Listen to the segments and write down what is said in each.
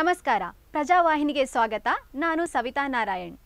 ನಮಸ್ಕಾರ ಪ್ರಜಾವಾಹಿನಿಗೆ ಸ್ವಾಗತ ನಾನು ಸವಿತಾ ನಾರಾಯಣ್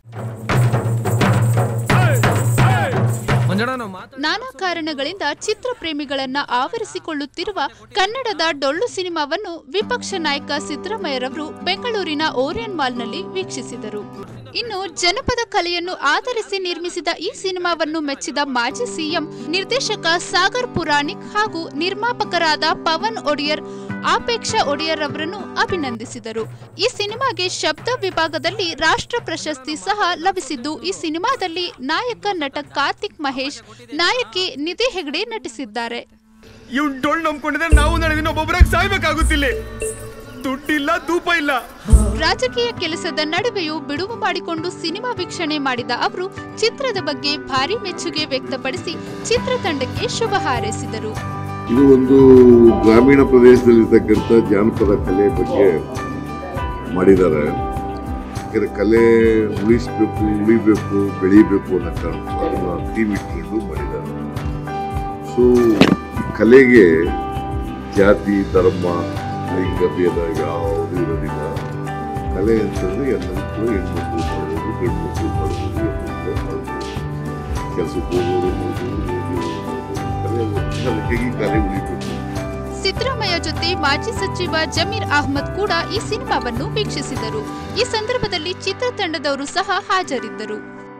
ಮಂಜಣ್ಣ ನಾವು ಮಾತಾಡ ನಾನಾ ಕಾರಣಗಳಿಂದ ಚಿತ್ರ ಪ್ರೇಮಿಗಳನ್ನ ಆವರಿಸಿಕೊಳ್ಳುತ್ತಿರುವ ಕನ್ನಡದ ಡೊಳ್ಳು ಸಿನಿಮಾವನ್ನು ವಿಪಕ್ಷ ನಾಯಕ ಸಿದ್ದರಾಮಯ್ಯರವರು ಬೆಂಗಳೂರಿನ ಓರಿಯನ್ ಮಾಲ್ನಲ್ಲಿ ವೀಕ್ಷಿಸಿದರು ಇನ್ನು ಜನಪದ ಕಲೆಯನ್ನು ಆಧರಿಸಿ ನಿರ್ಮಿಸಿದ ಈ ಸಿನಿಮಾವನ್ನು ಮೆಚ್ಚಿದ ಮಾಜಿ ಸಿಎಂ ನಿರ್ದೇಶಕ ಸಾಗರ್ ಪುರಾಣಿಕ್ ಹಾಗೂ ನಿರ್ಮಾಪಕರಾದ ಪವನ್ ಒಡಿಯರ್ ಆಪೇಕ್ಷಾ ಒಡೆಯರ್ ಅವರನ್ನು ಅಭಿನಂದಿಸಿದರು ಈ ಸಿನಿಮಾಗೆ ಶಬ್ದ ವಿಭಾಗದಲ್ಲಿ ರಾಷ್ಟ್ರ ಪ್ರಶಸ್ತಿ ಸಹ ಲಭಿಸಿದ್ದು ಈ ಸಿನಿಮಾದಲ್ಲಿ ನಾಯಕ ನಟ ಕಾರ್ತಿಕ್ ಮಹೇಶ್ ನಾಯಕಿ ನಿಧಿ ಹೆಗಡೆ ನಟಿಸಿದ್ದಾರೆ ಇವ್ನ್ ಡೊಳ್ ನಂಬ್ಕೊಂಡಿದ್ರೆ ನಾವು ನಾಳೆ ದಿನ ಒಬ್ಬೊಬ್ಬರಾಗಿ ಸಾಯ್ಬೇಕಾಗುತ್ತಿಲ್ಲ ದುಡ್ಡಿಲ್ಲ ಧೂಪ ಇಲ್ಲ ರಾಜಕೀಯ ಕೆಲಸದ ನಡುವೆಯೂ ಬಿಡುವು ಮಾಡಿಕೊಂಡು ಸಿನಿಮಾ ವೀಕ್ಷಣೆ ಮಾಡಿದ ಅವರು ಚಿತ್ರದ ಬಗ್ಗೆ ಭಾರಿ ಮೆಚ್ಚುಗೆ ವ್ಯಕ್ತಪಡಿಸಿ ಚಿತ್ರತಂಡಕ್ಕೆ ಶುಭ ಹಾರೈಸಿದರು ಇದು ಒಂದು ಗ್ರಾಮೀಣ ಪ್ರದೇಶದಲ್ಲಿರ್ತಕ್ಕಂಥ ಜಾನಪದ ಕಲೆ ಬಗ್ಗೆ ಮಾಡಿದ್ದಾರೆ ಯಾಕಂದ್ರೆ ಕಲೆ ಉಳಿಸ್ಬೇಕು ಉಳಿಬೇಕು ಬೆಳಿಬೇಕು ಅನ್ನೋ ಕಾರಣಕ್ಕೂ ಥೀಮ್ ಇಟ್ಕೊಂಡು ಮಾಡಿದ್ದಾರೆ ಸೊ ಕಲೆಗೆ ಜಾತಿ ಧರ್ಮ ಲಿಂಗ ಭೇದ ಯಾವುದು ಇರೋದಿಲ್ಲ ಕಲೆ ಅಂತಂದ್ರೆ ಎಲ್ಲರಿಗೂ ಹೆಣ್ಮಕ್ಳು ಮಾಡ್ಬೋದು ಗಂಡು ಮಕ್ಕಳು ಮಾಡ್ಬೋದು ಹೆಣ್ಮಕ್ಳು ಮಾಡ್ಬೋದು ಕೆಲಸಕ್ಕೆ ಹೋಗೋರು ಮಾಡ್ಬೋದು ಕಲೆ ಅದಕ್ಕಾಗಿ ಕಲೆ ಉಳಿಬೇಕು ಸಿದ್ದರಾಮಯ್ಯ ಜೊತೆ ಮಾಜಿ ಸಚಿವ ಜಮೀರ್ ಅಹ್ಮದ್ ಕೂಡ ಈ ಸಿನಿಮಾವನ್ನು ವೀಕ್ಷಿಸಿದರು ಈ ಸಂದರ್ಭದಲ್ಲಿ ಚಿತ್ರತಂಡದವರು ಸಹ ಹಾಜರಿದ್ದರು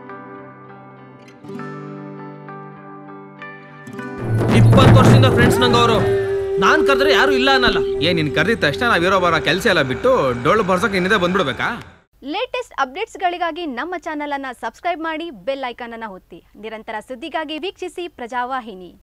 ಇಪ್ಪತ್ತು ವರ್ಷದಿಂದ ಫ್ರೆಂಡ್ಸ್ ನಂಗೆ ಅವರು ನಾನ್ ಕರೆದ್ರೆ ಯಾರು ಇಲ್ಲ ಅನ್ನಲ್ಲ ಏನ್ ನಿನ್ ಕರೆದಿದ ತಕ್ಷಣ ನಾವಿರೋ ಬರೋ ಕೆಲಸ ಎಲ್ಲ ಬಿಟ್ಟು ಡೊಳ್ಳು ಬರ್ಸಕ್ ನಿನ್ನಿದೆ ಬಂದ್ಬಿಡ್ಬೇಕಾ ಲೇಟೆಸ್ಟ್ ಅಪ್ಡೇಟ್ಸ್ಗಳಿಗಾಗಿ ನಮ್ಮ ಚಾನಲ್ ಅನ್ನ ಸಬ್ಸ್ಕ್ರೈಬ್ ಮಾಡಿ ಬೆಲ್ ಐಕಾನ್ ಅನ್ನ ಒತ್ತಿ ನಿರಂತರ ಸುದ್ದಿಗಾಗಿ ವೀಕ್ಷಿಸಿ ಪ್ರಜಾವಾಹಿನಿ